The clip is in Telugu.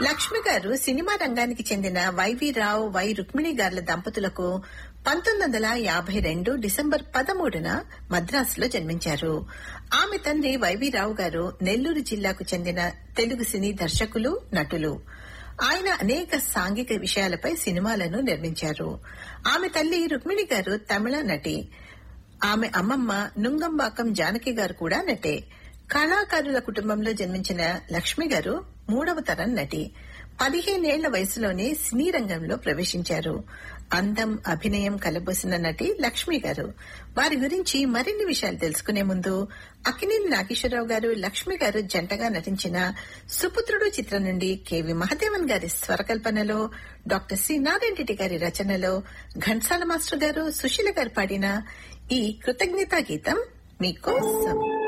లక్ష్మి గారు సినిమా రంగానికి చెందిన వైవి రావు వై రుక్మిణి గారుల దంపతులకు పంతొమ్మిది వందల యాభై రెండు డిసెంబర్ పదమూడున మద్రాసులో జన్మించారు ఆమె తండ్రి వైవి రావు గారు నెల్లూరు జిల్లాకు చెందిన తెలుగు సినీ దర్శకులు నటులు ఆయన అనేక సాంఘిక విషయాలపై సినిమాలను నిర్మించారు ఆమె తల్లి రుక్మిణి గారు తమిళ నటి ఆమె అమ్మమ్మ నుంగంబాకం జానకి గారు కూడా నటే కళాకారుల కుటుంబంలో జన్మించిన లక్ష్మి గారు మూడవ తరం నటి పదిహేనేళ్ల వయసులోనే సినీ రంగంలో ప్రవేశించారు అందం అభినయం కలబోసిన నటి లక్ష్మి గారు వారి గురించి మరిన్ని విషయాలు తెలుసుకునే ముందు అక్కినేని నాగేశ్వరరావు గారు లక్ష్మి గారు జంటగా నటించిన సుపుత్రుడు చిత్రం నుండి కెవి మహదేవన్ గారి స్వరకల్పనలో డాక్టర్ సి నారాయణ గారి రచనలో ఘంటసాల మాస్టర్ గారు సుశీల గారు పాడిన ఈ కృతజ్ఞతా గీతం మీకోసం